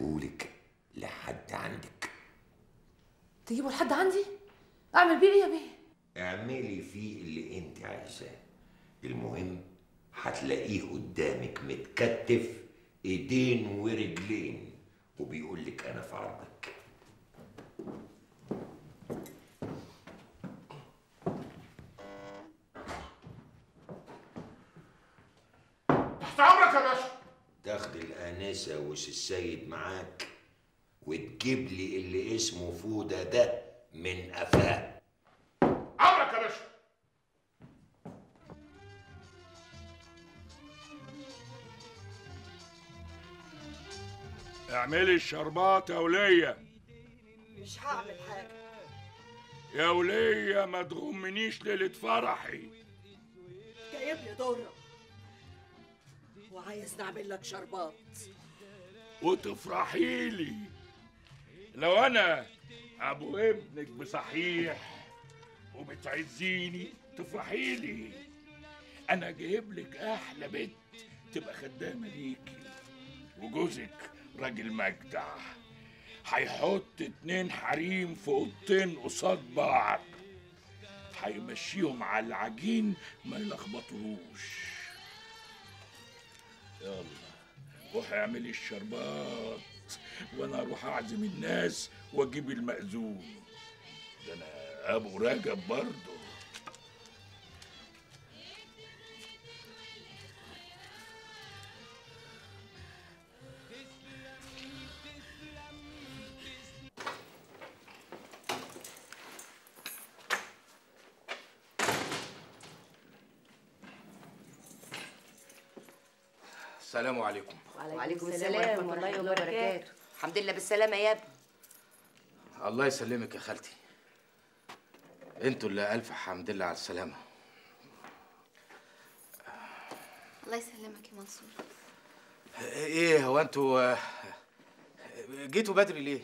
اجيبهولك لحد عندك تجيبه لحد عندي اعمل بيه ايه يا بيه اعملي فيه اللي انت عايزاه المهم هتلاقيه قدامك متكتف ايدين ورجلين وبيقول لك انا في عرضك تحت امرك يا باشا تاخد الانسه وش السيد معاك وتجيب لي اللي اسمه فوده ده من قفاه امرك يا باشا اعملي الشربات يا ولية مش هعمل حاجة يا ولية ما تغمنيش ليلة فرحي جايب لي ضرة وعايز نعمل لك شربات وتفرحي لي لو انا ابو ابنك بصحيح وبتعزيني تفرحي لي انا جايب لك احلى بنت تبقى خدامه ليكي وجوزك راجل مجدع هيحط اتنين حريم في اوضتين قصاد بعض هيمشيهم على العجين ما يلخبطوش يلا روحي اعملي الشربات وانا اروح اعزم الناس واجيب المأذون ده انا ابو رجب برضه السلام عليكم وعليكم السلام ورحمة الله وبركاته الحمد لله بالسلامة يا ابني الله يسلمك يا خالتي انتوا اللي الف حمد لله على السلامه الله يسلمك يا منصور ايه هو انتوا آه، جيتوا بدري ليه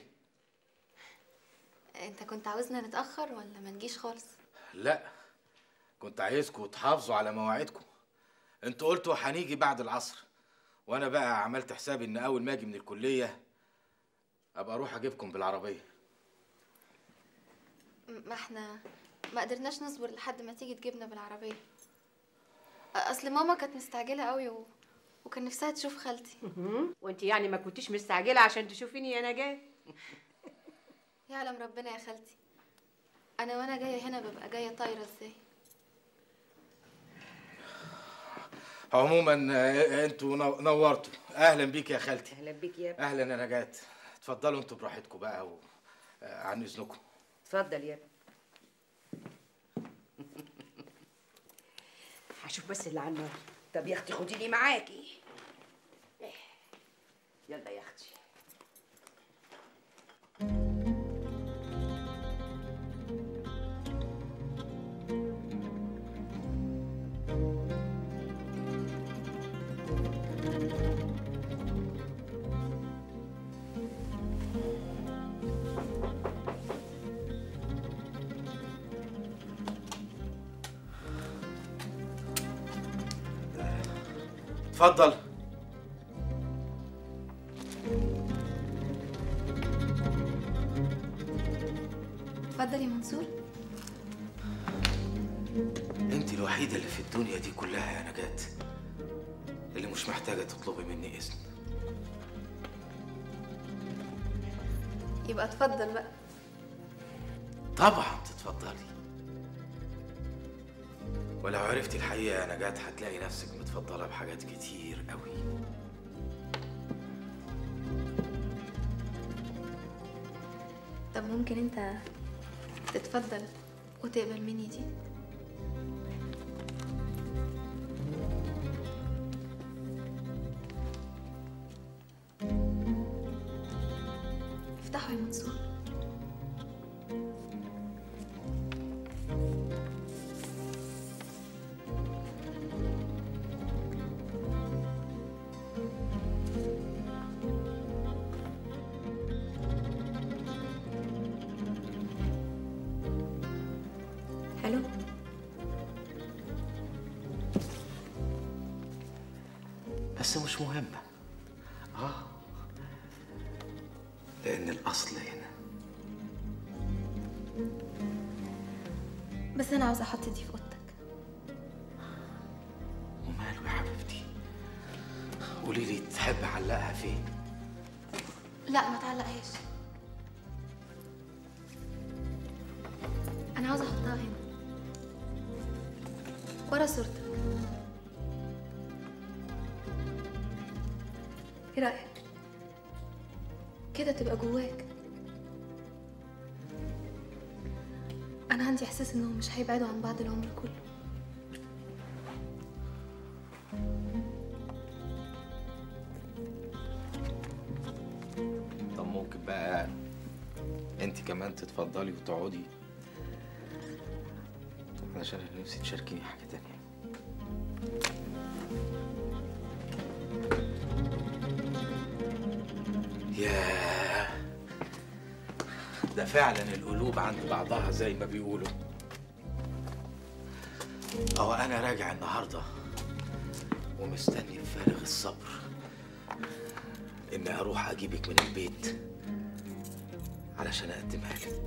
انت كنت عاوزنا نتأخر ولا ما نجيش خالص لا كنت عايزكم تحافظوا على مواعيدكم انتوا قلتوا هنيجي بعد العصر وانا بقى عملت حسابي ان اول ما اجي من الكليه ابقى اروح اجيبكم بالعربيه م- ما احنا ما قدرناش نصبر لحد ما تيجي تجيبنا بالعربية اصل ماما كانت مستعجلة قوي و... وكان نفسها تشوف خالتي وانت يعني ما كنتيش مستعجلة عشان تشوفيني يا نجاة يعلم ربنا يا خالتي انا وانا جاية هنا ببقى جاية طايرة ازاي عموما آه، انتوا نو- نورتوا اهلا بيك يا خالتي اهلا بيك يا ابني اهلا يا نجاة اتفضلوا انتوا براحتكم بقى و... آه، عن اذنكم اتفضل يا ابني هشوف بس اللي على النار طب يا اختي خديني معاكي يلا يا اختي اتفضل اتفضل يا منصور انت الوحيده اللي في الدنيا دي كلها يا نجاة اللي مش محتاجه تطلبي مني اذن يبقى اتفضل بقى طبعا تتفضلي ولو عرفتي الحقيقه يا نجاة هتلاقي نفسك متفضله بحاجات كتير قوي طب ممكن انت تتفضل وتقبل مني دي افتحوا يا منصور حلو بس مش مهمه اه لان الاصل هنا بس انا عاوزه احط دي في اوضتك وماله يا حبيبتي قولي لي تحب اعلقها فين لا ما تعلقهاش انا عاوزه احطها هنا ورا صورتك ايه رايك كده تبقى جواك انا عندي احساس انهم مش هيبعدوا عن بعض العمر كله طب ممكن بقى انت كمان تتفضلي وتقعدي علشان انا نفسي تشاركيني حاجه تانية ياه ده فعلا القلوب عند بعضها زي ما بيقولوا اهو انا راجع النهارده ومستني بفارغ الصبر اني اروح اجيبك من البيت علشان اقدمها لك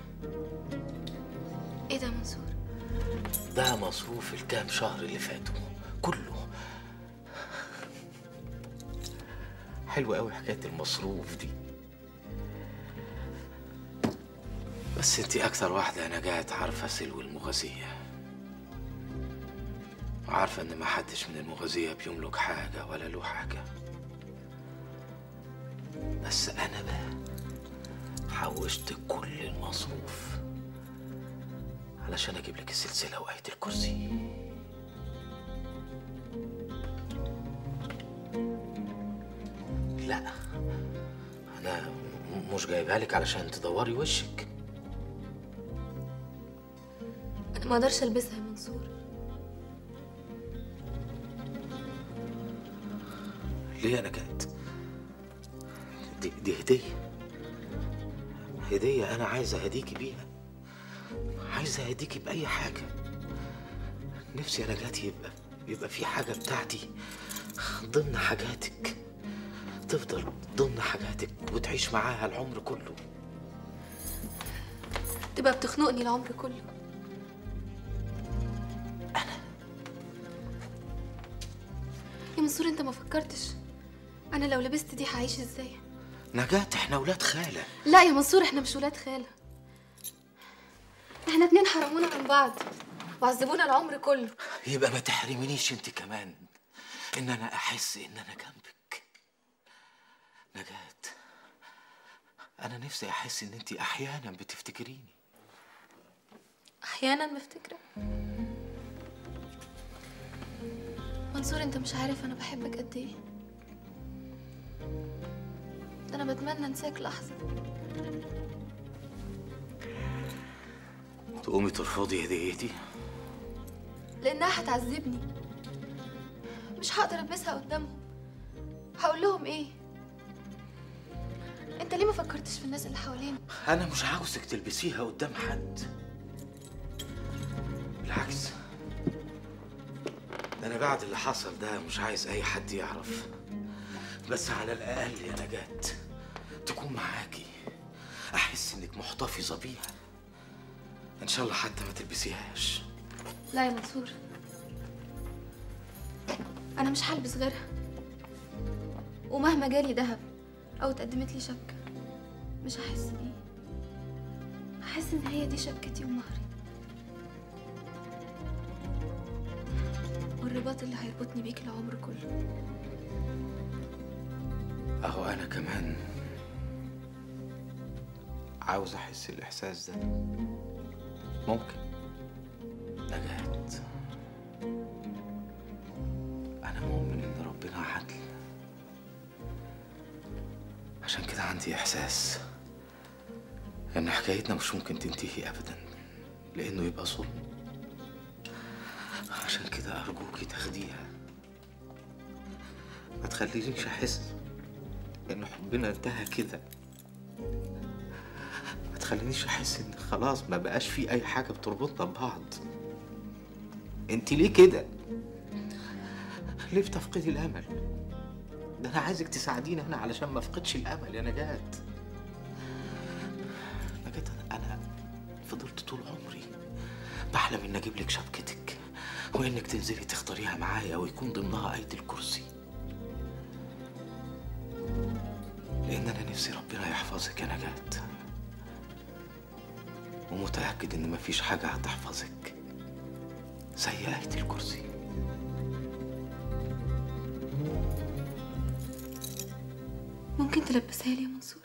ايه ده يا منصور ده مصروف الكام شهر اللي فاتوا كله حلو قوي حكايه المصروف دي بس انت اكتر واحده انا جات عارفه سلو المغازيه وعارفه ان ما حدش من المغازيه بيملك حاجه ولا له حاجه بس انا بقى حوشت كل المصروف علشان اجيب لك السلسله وايه الكرسي لا انا م- مش جايبها لك علشان تدوري وشك انا ما اقدرش البسها يا منصور ليه انا كانت دي, دي هديه هديه انا عايز اهديكي بيها عايز اهديكي باي حاجه نفسي انا جات يبقى يبقى في حاجه بتاعتي ضمن حاجاتك تفضل ضمن حاجاتك وتعيش معاها العمر كله تبقى بتخنقني العمر كله يا منصور انت ما فكرتش انا لو لبست دي هعيش ازاي نجاة احنا ولاد خاله لا يا منصور احنا مش ولاد خاله احنا اتنين حرمونا عن بعض وعذبونا العمر كله يبقى ما تحرمنيش انت كمان ان انا احس ان انا جنبك نجاة انا نفسي احس ان انت احيانا بتفتكريني احيانا بفتكرك منصور انت مش عارف انا بحبك قد ايه ده انا بتمنى انساك لحظه تقومي ترفضي هديتي لانها هتعذبني مش هقدر البسها قدامهم هقول لهم ايه انت ليه ما فكرتش في الناس اللي حوالينا انا مش عاوزك تلبسيها قدام حد بالعكس ده انا بعد اللي حصل ده مش عايز اي حد يعرف بس على الاقل يا نجاة تكون معاكي احس انك محتفظه بيها ان شاء الله حتى ما تلبسيهاش لا يا منصور انا مش هلبس غيرها ومهما جالي ذهب او اتقدمت لي شبكه مش هحس بيه هحس ان هي دي شبكتي ومهري والرباط اللي هيربطني بيك العمر كله اهو انا كمان عاوز احس الاحساس ده ممكن نجاة انا مؤمن ان ربنا عدل عشان كده عندي احساس ان حكايتنا مش ممكن تنتهي ابدا لانه يبقى ظلم عشان كده ارجوكي تاخديها ما تخلينيش احس ان حبنا انتهى كده ما تخلينيش احس ان خلاص ما بقاش في اي حاجه بتربطنا ببعض انت ليه كده ليه بتفقدي الامل ده انا عايزك تساعديني انا علشان ما افقدش الامل يا نجاة فضلت طول عمري بحلم إن أجيب لك شبكتك وإنك تنزلي تختاريها معايا ويكون ضمنها آية الكرسي لأن أنا نفسي ربنا يحفظك يا نجاة ومتأكد إن مفيش حاجة هتحفظك زي آية الكرسي ممكن تلبسها لي يا منصور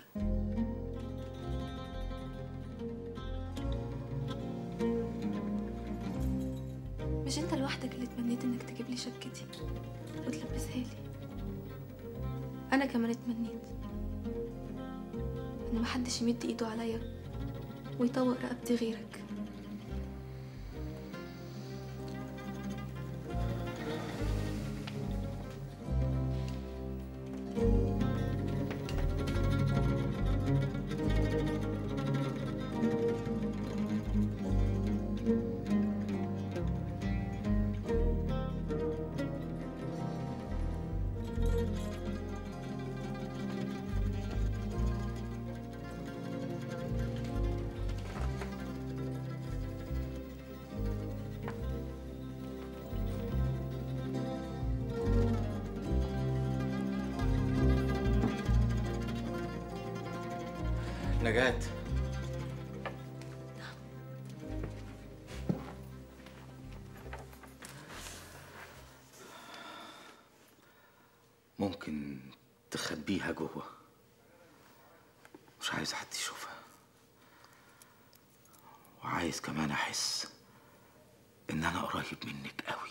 مش انت لوحدك اللي تمنيت انك تجيب لي شبكتي وتلبسها لي انا كمان اتمنيت ان محدش يمد ايده عليا ويطوق رقبتي غيرك نجاة ممكن تخبيها جوه مش عايز حد يشوفها وعايز كمان احس ان انا قريب منك قوي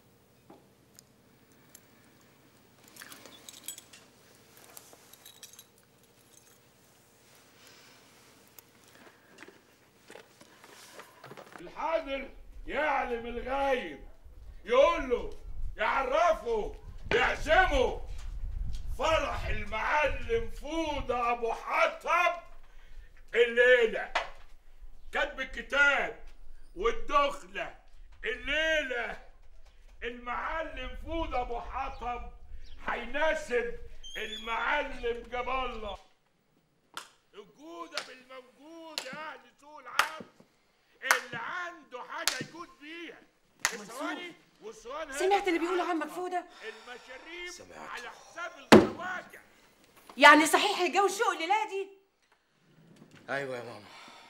الحاضر يعلم الغايب يقول له يعرفه يعزمه فرح المعلم فوضى ابو حطب الليله كتب الكتاب والدخله الليله المعلم فوضى ابو حطب هيناسب المعلم جاب الله الجودة بالموجود يا اهل سوق العبد اللي عنده حاجه يجود بيها الثواني والسؤال هنا سمعت اللي بيقوله عمك فودة؟ المشاريب سمعت. على حساب الخواجه يعني صحيح يتجوز شوق الليله دي ايوه يا ماما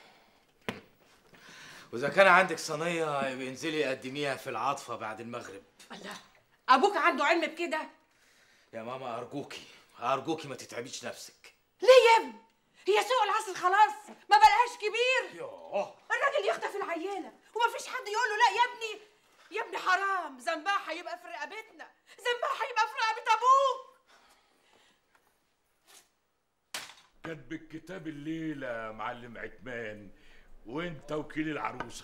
واذا كان عندك صينيه يبقى انزلي قدميها في العاطفه بعد المغرب الله ابوك عنده علم بكده يا ماما ارجوكي ارجوكي ما تتعبيش نفسك ليه يا ابني هي سوق العصر خلاص ما بلهاش كبير يوه الراجل يخطف العياله ومفيش حد يقول له لا يا ابني يا ابني حرام ذنبها هيبقى في رقبتنا ذنبها هيبقى في رقبه ابوك كاتب الكتاب الليله يا معلم عتمان وانت وكيل العروسه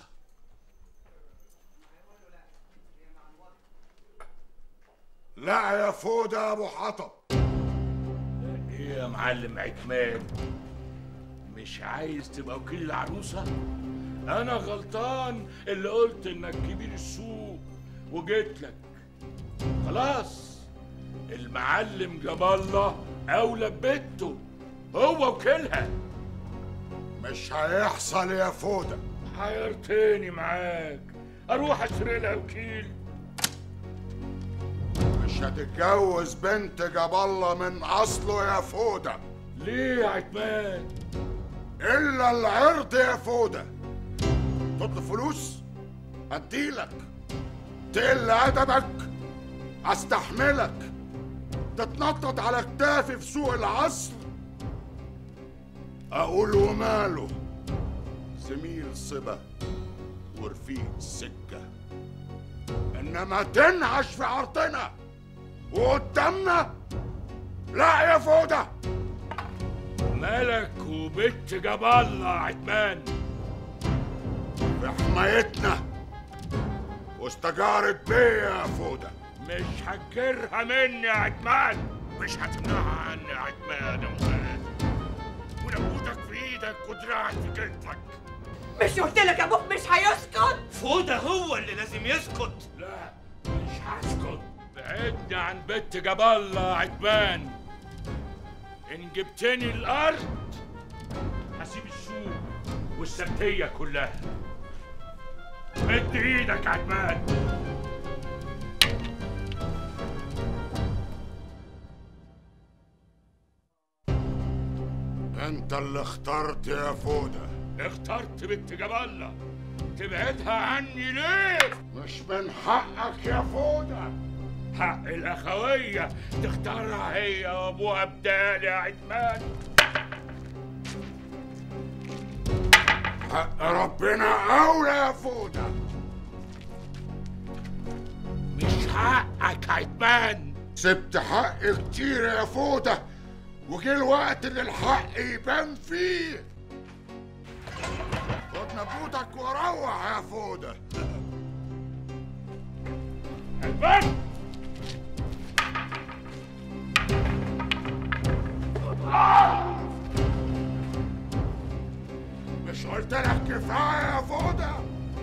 لا يا فودة يا ابو حطب ايه يا معلم عتمان مش عايز تبقى وكيل العروسه انا غلطان اللي قلت انك كبير السوق وجيت لك خلاص المعلم جاب الله اولى ببيته هو وكيلها مش هيحصل يا فودة حيرتني معاك اروح اشتري لها وكيل مش هتتجوز بنت جاب الله من اصله يا فودة ليه يا عتمان الا العرض يا فودة تطلب فلوس اديلك تقل ادبك استحملك تتنطط على كتافي في سوق العصر اقول وماله زميل صبا ورفيق سكه انما تنعش في عرضنا وقدامنا لا يا فوده ملك وبنت جاب الله يا عتمان في حمايتنا واستجارت بيا يا فوده مش هتجرها مني يا عتمان مش هتمنعها عني يا عتمان يا ولاد ونبوتك في ايدك ودراعك في جلدك مش قلت لك ابوك مش هيسكت فوده هو اللي لازم يسكت لا مش هسكت بعدني عن بنت جاب الله يا عتمان ان جبتني الارض هسيب السوق والسبتيه كلها مد ايدك عدمان انت اللي اخترت يا فودة اخترت بنت جبله تبعدها عني ليه مش من حقك يا فودة حق الاخويه تختارها هي وابوها بدال يا عدمان حق ربنا اولى يا فودة مش حقك عدمان سبت حق كتير يا فودة وجه الوقت اللي الحق يبان فيه خد نبوتك وروح يا فودة عدمان مش قلت لك كفايه يا فودة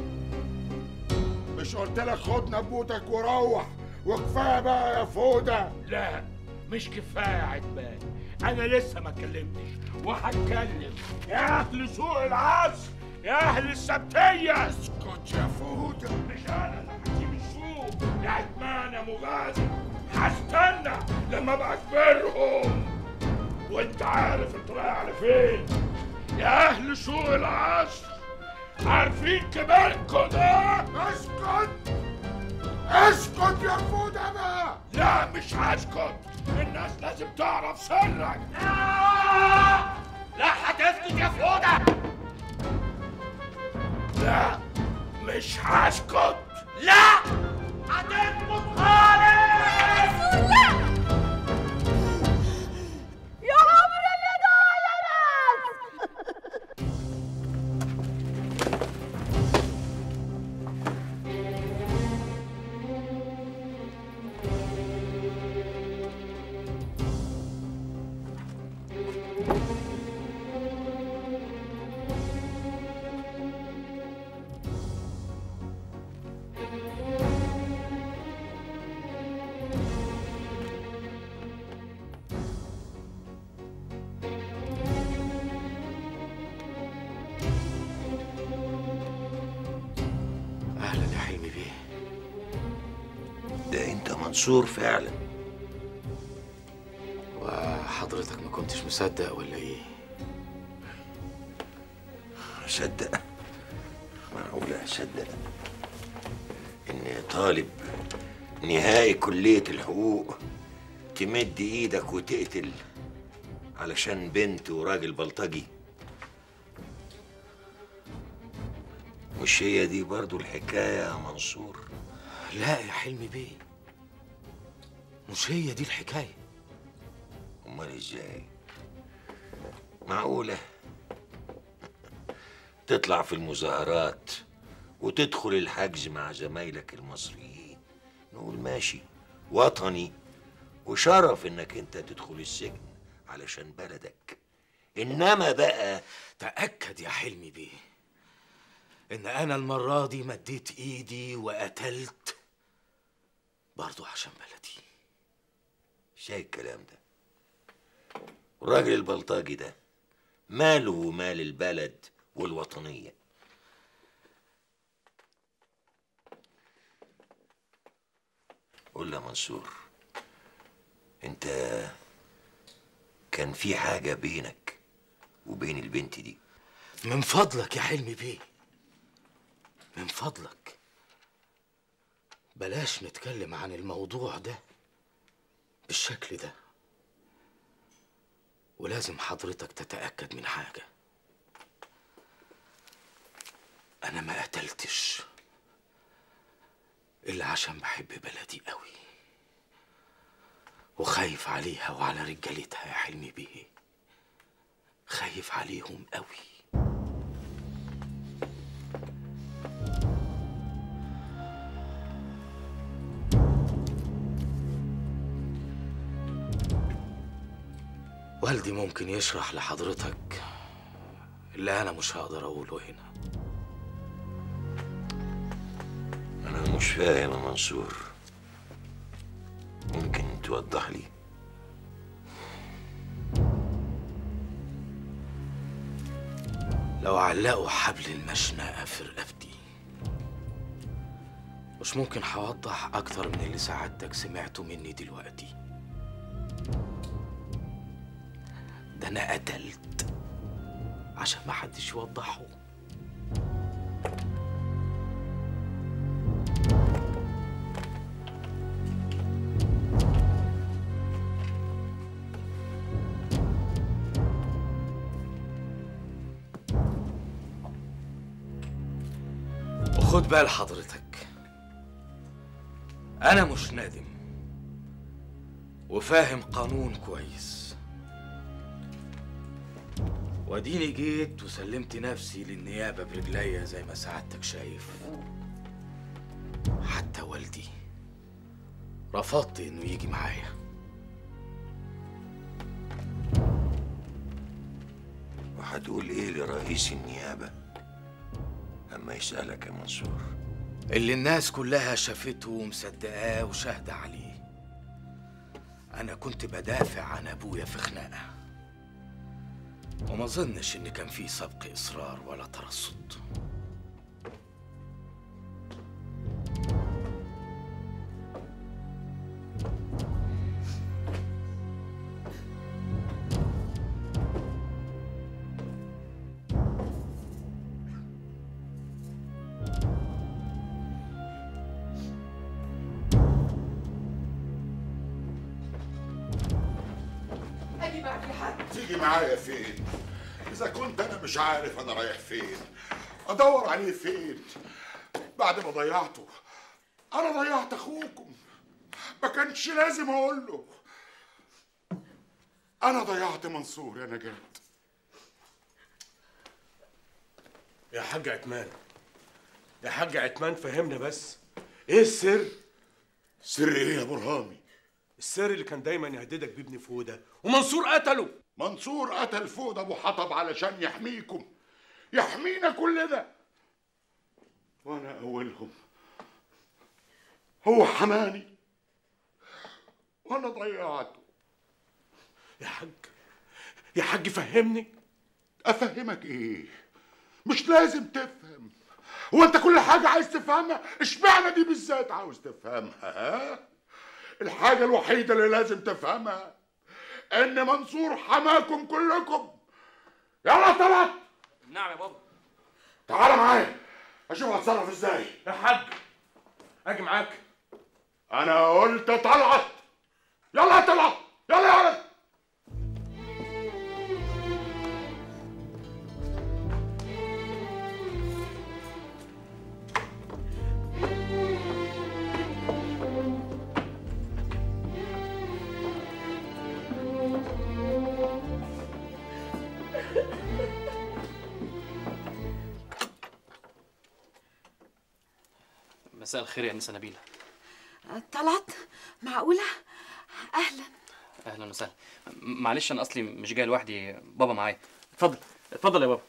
مش قلت لك خد نبوتك وروح وكفايه بقى يا فودة لا مش كفايه عدمان انا لسه ما اتكلمتش وهتكلم يا اهل سوق العصر يا اهل السبتيه اسكت يا فودة مش انا اللي هسيب السوق يا عدمان يا مغازي هستنى لما ابقى كبرهم وانت عارف انت رايح على فين يا اهل سوق العصر عارفين كبركوا ده اسكت اسكت يا فودة بقى لا مش هسكت الناس لازم تعرف سرك لا هتسكت يا فودة لا مش هسكت لا هتسكت خالص يا عمر اللي ضاع يا ناس اهلا يا حلمي بيه ده انت منصور فعلا وحضرتك ما كنتش مصدق ولا ايه صدق معقول اصدق ان طالب نهائي كلية الحقوق تمد ايدك وتقتل علشان بنت وراجل بلطجي مش هي دي برضو الحكاية يا منصور لا يا حلمي بيه مش هي دي الحكايه امال ازاي معقولة تطلع في المظاهرات وتدخل الحجز مع زمايلك المصريين نقول ماشي وطني وشرف انك انت تدخل السجن علشان بلدك انما بقى تاكد يا حلمي بيه ان انا المره دي مديت ايدي وقتلت برضو عشان بلدي ازاي الكلام ده الراجل البلطجي ده ماله ومال البلد والوطنية قول لي يا منصور انت كان في حاجة بينك وبين البنت دي من فضلك يا حلمي بيه من فضلك بلاش نتكلم عن الموضوع ده بالشكل ده ولازم حضرتك تتأكد من حاجة أنا ما قتلتش إلا عشان بحب بلدي قوي وخايف عليها وعلى رجالتها يا حلمي بيه خايف عليهم قوي والدي ممكن يشرح لحضرتك اللي أنا مش هقدر أقوله هنا انا مش فاهم يا منصور ممكن توضح لي لو علقوا حبل المشنقة في رقبتي مش ممكن هوضح أكتر من اللي سعادتك سمعته مني دلوقتي ده أنا قتلت عشان ما حدش يوضحه وخد بال حضرتك أنا مش نادم وفاهم قانون كويس واديني جيت وسلمت نفسي للنيابة برجليا زي ما سعادتك شايف حتى والدي رفضت انه يجي معايا وهتقول ايه لرئيس النيابة اما يسألك يا منصور اللي الناس كلها شافته ومصدقاه وشاهدة عليه أنا كنت بدافع عن أبويا في خناقة وما ظنش إن كان في سبق إصرار ولا ترصد اجي معك يا حاج تيجي معايا فين اذا كنت انا مش عارف انا رايح فين ادور عليه فين بعد ما ضيعته انا ضيعت اخوكم ما كانش لازم اقول له انا ضيعت منصور يا نجاة يا حاج عتمان يا حاج عتمان فهمنا بس ايه السر سر ايه يا برهامي السر اللي كان دايما يهددك بيه ابن فوده ومنصور قتله منصور قتل فؤاد ابو حطب علشان يحميكم يحمينا كلنا وانا اولهم هو حماني وانا ضيعته يا حاج يا حاج فهمني افهمك ايه مش لازم تفهم هو انت كل حاجه عايز تفهمها اشمعنى دي بالذات عاوز تفهمها ها الحاجه الوحيده اللي لازم تفهمها ان منصور حماكم كلكم يلا طلعت نعم يا بابا تعال معايا اشوف هتصرف ازاي يا حاج اجي معاك انا قلت طلعت يلا يا طلعت يلا يا ولد مساء الخير يا انسه نبيله طلعت معقولة أهلا اهلا وسهلا م- معلش انا اصلي مش جاي لوحدي بابا معايا اتفضل اتفضل يا بابا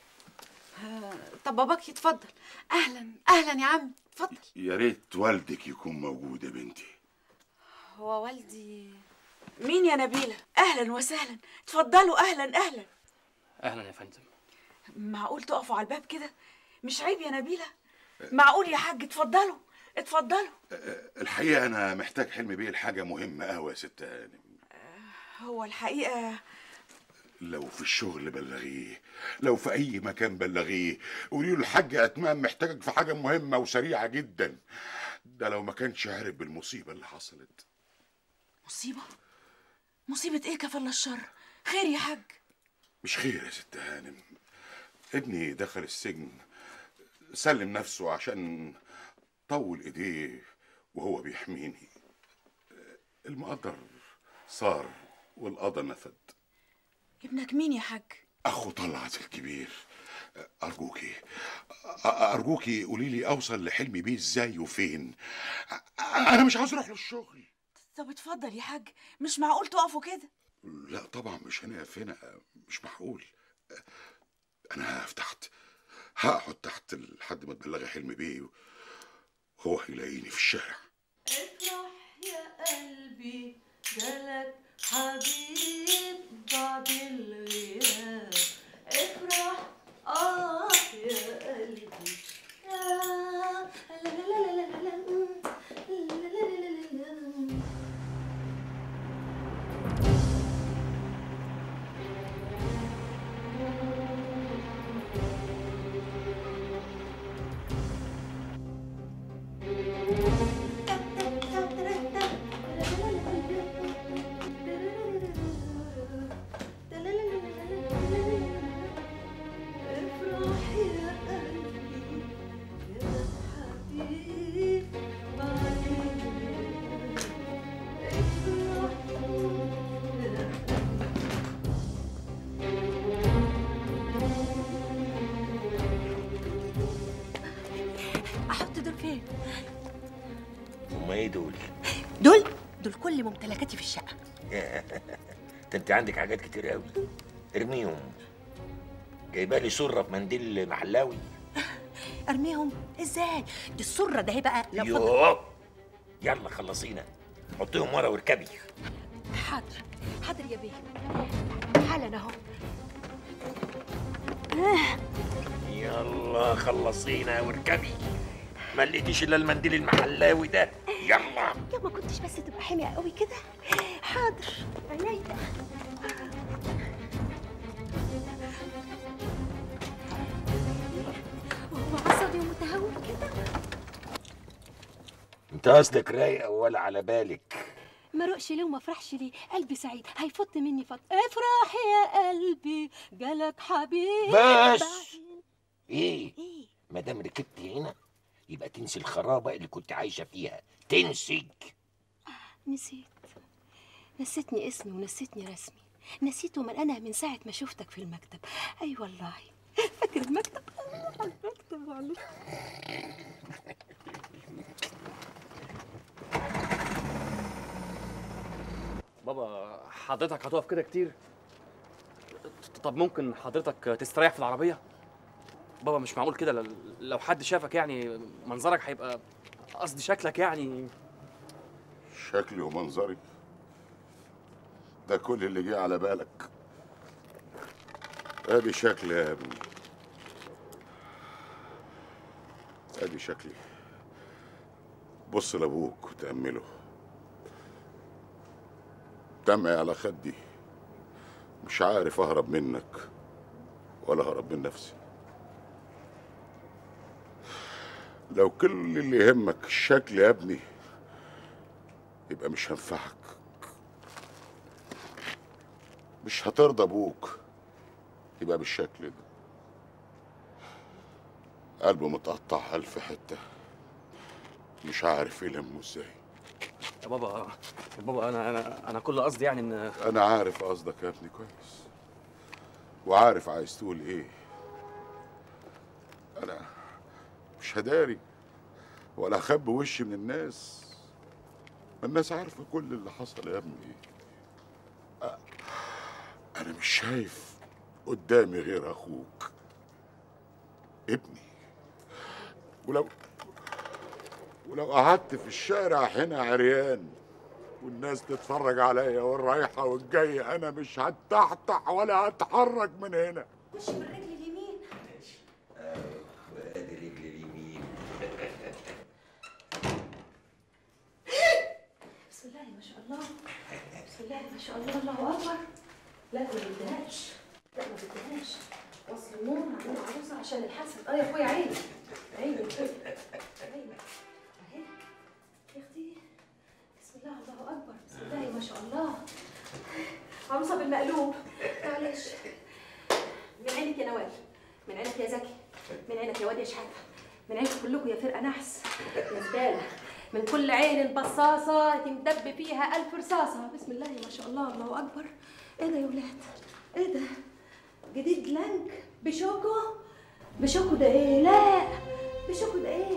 طب باباك يتفضل أهلا أهلا يا عم اتفضل يا ريت والدك يكون موجود يا بنتي هو والدي مين يا نبيلة أهلا وسهلا اتفضلوا أهلا أهلا اهلا يا فندم معقول تقفوا على الباب كده مش عيب يا نبيلة معقول يا حاج اتفضلوا اتفضلوا الحقيقه انا محتاج حلم بيه لحاجه مهمه قوي يا ست هانم هو الحقيقة لو في الشغل بلغيه لو في اي مكان بلغيه قولي له الحاج اتمام محتاجك في حاجه مهمه وسريعه جدا ده لو ما كانش عارف بالمصيبه اللي حصلت مصيبة مصيبة ايه كفل الشر خير يا حاج مش خير يا ست هانم ابني دخل السجن سلم نفسه عشان طول ايديه وهو بيحميني المقدر صار والقضا نفد ابنك مين يا حاج اخو طلعت الكبير ارجوكي ارجوكي قولي لي اوصل لحلمي بيه ازاي وفين انا مش عاوز اروح للشغل طب اتفضل يا حاج مش معقول تقفوا كده لا طبعا مش هنقف هنا مش معقول انا هقف تحت هقعد تحت لحد ما تبلغي حلمي بيه هو هيلاقيني في الشارع افرح يا قلبي جالك حبيب بعد الغياب افرح اه دول دول دول كل ممتلكاتي في الشقه ده انت عندك حاجات كتير قوي ارميهم جايبه لي صره بمنديل محلاوي ارميهم ازاي دي السره ده هي بقى لو فضل يوه يلا خلصينا حطيهم ورا واركبي حاضر حاضر يا بيه حالا اهو يلا خلصينا واركبي ما لقيتيش الا المنديل المحلاوي ده يلا يا ما كنتش بس تبقى حامي قوي كده حاضر عينيا وهو عصبي ومتهور كده انت قصدك رايقه ولا على بالك ما رقش ليه وما فرحش ليه قلبي سعيد هيفط مني فط افرح يا قلبي جالك حبيب بس ايه ما دام ركبتي هنا يبقى تنسي الخرابه اللي كنت عايشه فيها تنسي نسيت نسيتني اسمي ونسيتني رسمي نسيته من انا من ساعه ما شفتك في المكتب اي والله فاكر المكتب المكتب معلش بابا حضرتك هتقف كده كتير طب ممكن حضرتك تستريح في العربية بابا مش معقول كده ل- لو حد شافك يعني منظرك هيبقى قصدي شكلك يعني شكلي ومنظري ده كل اللي جه على بالك ادي شكلي يا ابني ادي شكلي بص لابوك وتأمله دمعي على خدي مش عارف اهرب منك ولا اهرب من نفسي لو كل اللي يهمك الشكل يا ابني يبقى مش هنفعك مش هترضى ابوك يبقى بالشكل ده قلبه متقطع ألف حتة مش عارف يلمه ازاي يا بابا يا بابا انا انا انا كل قصدي يعني ان أنا عارف قصدك يا ابني كويس وعارف عايز تقول إيه أنا مش هداري ولا أخبي وشي من الناس ما الناس عارفة كل اللي حصل يا ابني أ- أنا مش شايف قدامي غير أخوك ابني ولو ولو قعدت في الشارع هنا عريان والناس تتفرج عليا والرايحة والجاية أنا مش هتحتح ولا هتحرك من هنا مش من رجلي اليمين ادي رجل اليمين بسم الله ما شاء الله بسم الله ما شاء الله الله اكبر لا ما بدهاش لا ما بدهاش وصل نور عملنا عروسه عشان الحسن اه يا اخويا عيني عيني يا اخويا عيني اهي يا اختي بسم الله الله اكبر بسم الله ما شاء الله عروسه بالمقلوب معلش من عينك يا نوال من عينك يا زكي من عينك يا واد يا شحاته من عينك كلكم يا فرقه نحس يا زباله من كل عين بصاصه تمدب فيها الف رصاصه بسم الله ما شاء الله الله اكبر ايه ده يا ولاد ايه ده جديد لانك بشوكو بشوكو ده ايه لا بشوكو ده ايه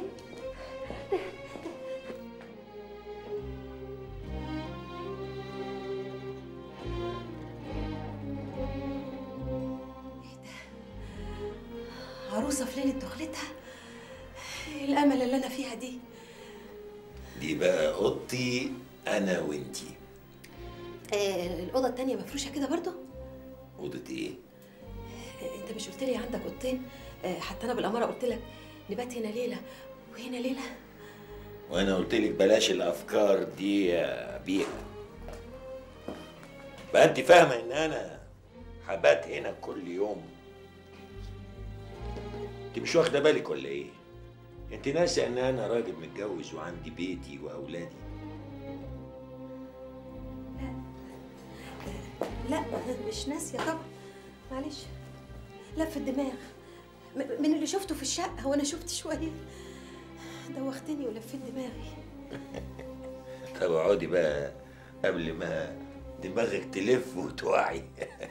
عروسه في ليله دخلتها إيه الامل اللي انا فيها دي دي بقى اوضتي انا وانتي آه الاوضه التانية مفروشه كده برضو اوضه ايه آه انت مش قلت لي عندك اوضتين آه حتى انا بالاماره قلت لك نبات هنا ليله وهنا ليله وانا قلت لك بلاش الافكار دي يا بيها بقى انت فاهمه ان انا هبات هنا كل يوم انت مش واخده بالك ولا ايه انت ناسي ان انا راجل متجوز وعندي بيتي واولادي لا مش ناسيه طبعا معلش لف الدماغ م- من اللي شفته في الشقه وانا شفت شويه دوختني ولفيت دماغي طب اقعدي بقى قبل ما دماغك تلف وتوعي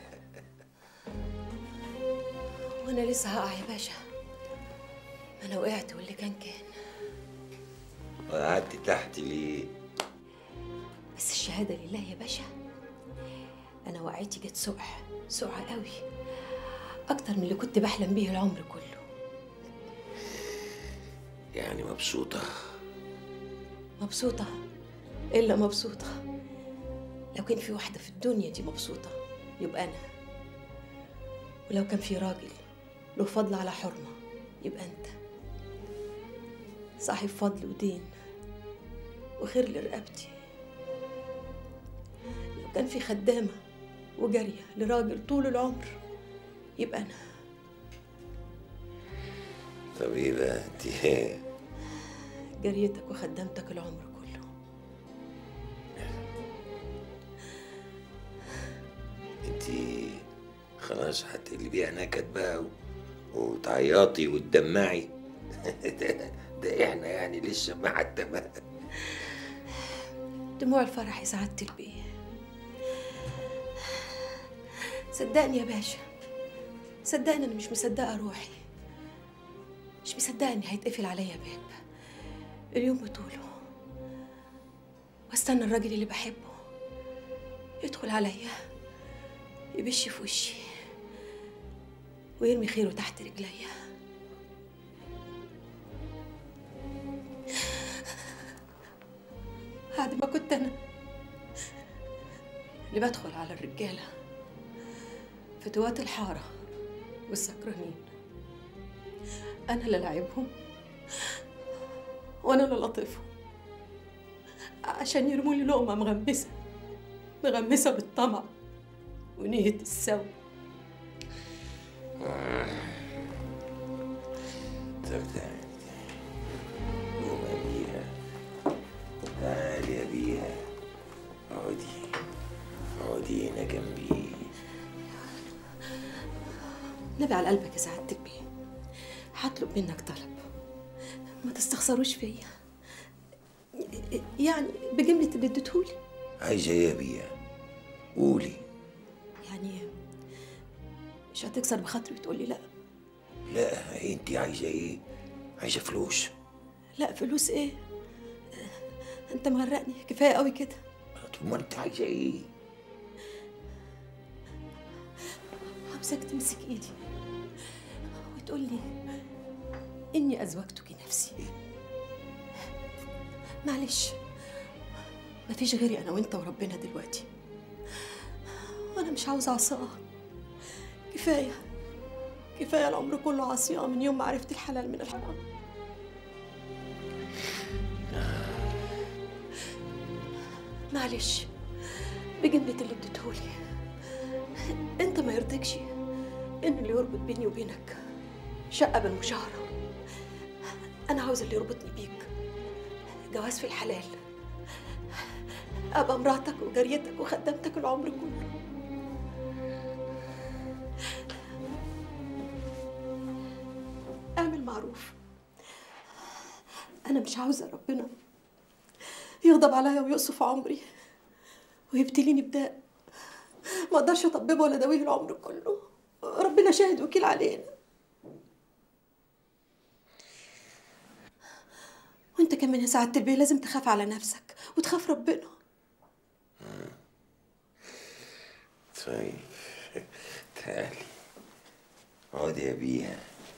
وانا لسه هقع يا باشا ما انا وقعت واللي كان كان قعدت تحت ليه بس الشهادة لله يا باشا أنا وقعتي جت سقع سقع قوي أكتر من اللي كنت بحلم بيه العمر كله يعني مبسوطة مبسوطة إلا مبسوطة لو كان في واحدة في الدنيا دي مبسوطة يبقى أنا ولو كان في راجل له فضل على حرمة يبقى أنت صاحب فضل ودين وخير لرقبتي لو كان في خدامة وجارية لراجل طول العمر يبقى أنا طب ايه بقى انت جاريتك وخدامتك العمر كله انت خلاص هتقلبيها نكد بقى و... وتعيطي وتدمعي ده, ده احنا يعني لسه مع التمام دموع الفرح يا سعادة البيه صدقني يا باشا صدقني انا مش مصدقه روحي مش مصدقه اني هيتقفل عليا باب اليوم بطوله واستنى الراجل اللي بحبه يدخل عليا يبش في وشي ويرمي خيره تحت رجليا بعد ما كنت انا اللي بدخل على الرجاله فتوات الحاره والسكرانين انا اللي لعبهم وانا اللي لطفهم عشان يرموا لي لقمه مغمسه مغمسه بالطمع ونية السوء طب تعالي قوم يا بيها تعالي يا بيها اقعدي اقعدي هنا جنبي نبي على قلبك يا سعادة البيه هطلب منك طلب ما تستخسروش فيا يعني بجملة اللي اديتهولي عايزة ايه يا بيها قولي يعني مش هتكسر بخاطري وتقولي لا لا انت عايزة ايه عايزة فلوس لا فلوس ايه انت مغرقني كفايه قوي كده طب ما انت عايزة ايه عاوزاك تمسك ايدي وتقول لي اني ازوجتك نفسي معلش مفيش غيري انا وانت وربنا دلوقتي وانا مش عاوزه عصاه كفايه كفايه العمر كله عصيان من يوم ما عرفت الحلال من الحرام معلش بجملة اللي اديتهولي انت ما يرضيكش ان اللي يربط بيني وبينك شقة بالمشاهرة انا عاوز اللي يربطني بيك جواز في الحلال ابقى مراتك وجاريتك وخدمتك العمر كله اعمل معروف انا مش عاوزه ربنا يغضب عليا ويقصف عمري ويبتليني بداء ما اقدرش اطببه ولا اداويه العمر كله ربنا شاهد وكيل علينا وانت كمان يا سعادة البيه لازم تخاف على نفسك وتخاف ربنا طيب تعالي اقعدي يا بيها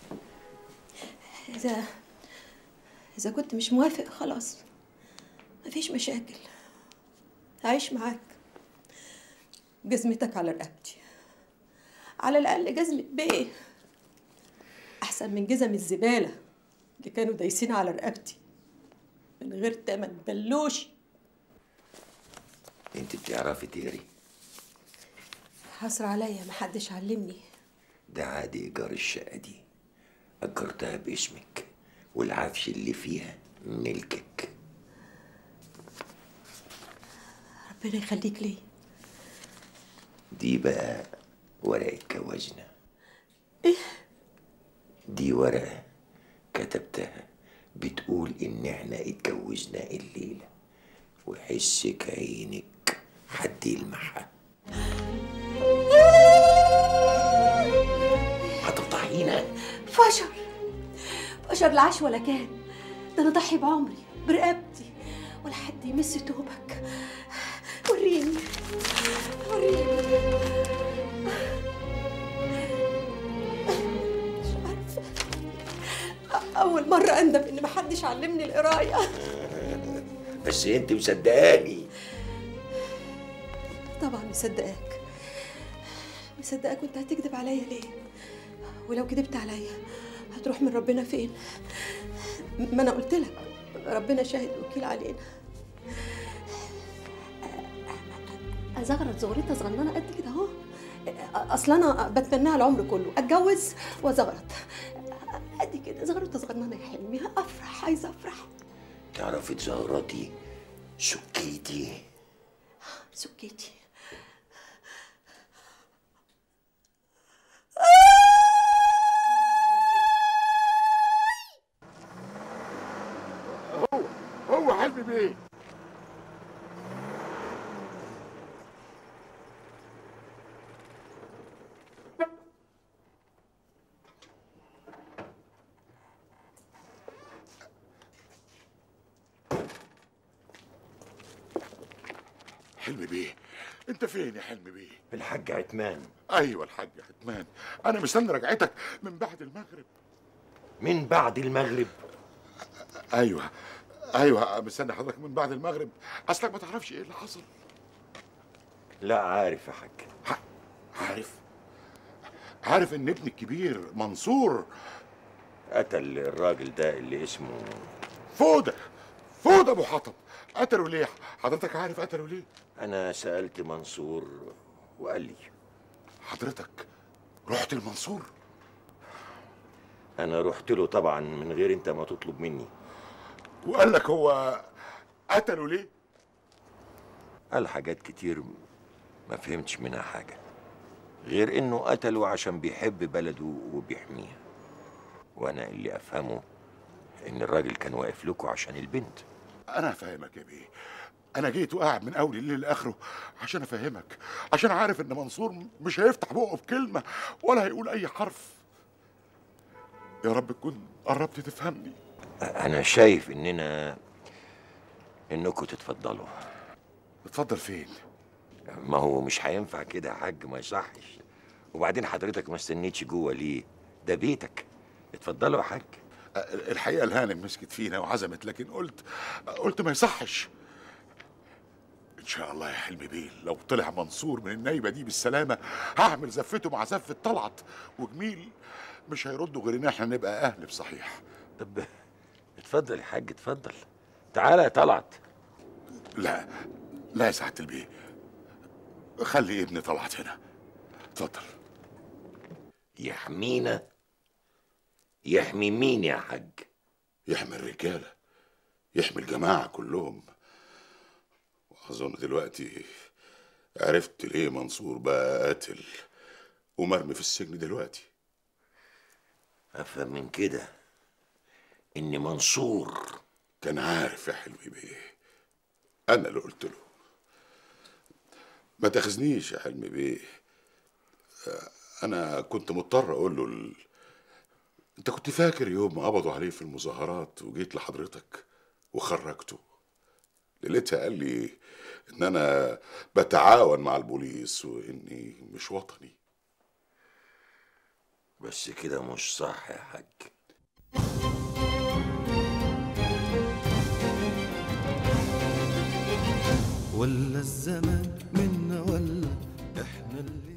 اذا اذا كنت مش موافق خلاص مفيش مشاكل هعيش معاك جزمتك على رقبتي على الأقل جزمة بيه أحسن من جزم الزبالة اللي كانوا دايسين على رقبتي من غير تمن بلوش انت بتعرفي تقري حصر عليا محدش علمني ده عادي ايجار الشقة دي اجرتها باسمك والعفش اللي فيها ملكك ربنا يخليك لي دي بقى ورقة جوازنا ايه دي ورقة كتبتها بتقول إن إحنا اتجوزنا الليلة وحسك عينك حد يلمحها هتفضحينا فشر فشر لا عاش ولا كان ده انا ضحي بعمري برقبتي حد يمس توبك وريني وريني مش عارفة أول مرة أندم إن محدش علمني القراية بس انت مصدقاني طبعا مصدقاك مصدقاك وانت هتكذب عليا ليه ولو كذبت عليا هتروح من ربنا فين ما انا قلت لك ربنا شاهد وكيل علينا ازغرط زغرتها صغننه قد كده اهو اصل انا بتمناها العمر كله اتجوز وازغرط قد كده زغرتها صغننه يا حلمي افرح عايزه افرح تعرفي تزغرطي سكيتي سكيتي هو هو حلمي بيه حلمي بيه انت فين يا حلمي بيه الحاج عتمان ايوه الحاج عتمان انا مستني رجعتك من بعد المغرب من بعد المغرب ايوه ايوه مستني حضرتك من بعد المغرب اصلك ما تعرفش ايه اللي حصل لا عارف يا حاج عارف عارف ان ابني الكبير منصور قتل الراجل ده اللي اسمه فودة فودة ابو حطب قتلوا ليه حضرتك عارف قتلوا ليه انا سالت منصور وقال لي حضرتك رحت المنصور انا رحت له طبعا من غير انت ما تطلب مني وقال لك هو قتلوا ليه قال حاجات كتير ما فهمتش منها حاجة غير انه قتله عشان بيحب بلده وبيحميها وانا اللي افهمه ان الراجل كان واقف لكم عشان البنت انا فاهمك يا بيه انا جيت وقاعد من اول الليل لاخره عشان افهمك عشان عارف ان منصور مش هيفتح بقه بكلمه ولا هيقول اي حرف يا رب تكون قربت تفهمني انا شايف اننا انكم تتفضلوا اتفضل فين ما هو مش هينفع كده يا حاج ما يصحش وبعدين حضرتك ما استنيتش جوه ليه ده بيتك اتفضلوا يا حاج الحقيقه الهانم مسكت فينا وعزمت لكن قلت قلت ما يصحش ان شاء الله يا حلمي بيه لو طلع منصور من النايبه دي بالسلامه هعمل زفته مع زفه طلعت وجميل مش هيردوا غير ان احنا نبقى اهل بصحيح طب اتفضل يا حاج اتفضل تعالى يا طلعت لا لا يا سعاده البيه خلي ابني طلعت هنا اتفضل يحمينا يحمي مين يا حاج يحمي الرجاله يحمي الجماعه كلهم واظن دلوقتي عرفت ليه منصور بقى قاتل ومرمي في السجن دلوقتي افهم من كده ان منصور كان عارف يا حلمي بيه انا اللي قلت له ما تاخذنيش يا حلمي بيه انا كنت مضطر اقول له ال... انت كنت فاكر يوم ما قبضوا عليه في المظاهرات وجيت لحضرتك وخرجته ليلتها قال لي ان انا بتعاون مع البوليس واني مش وطني بس كده مش صح يا حاج ولا الزمان منا ولا احنا اللي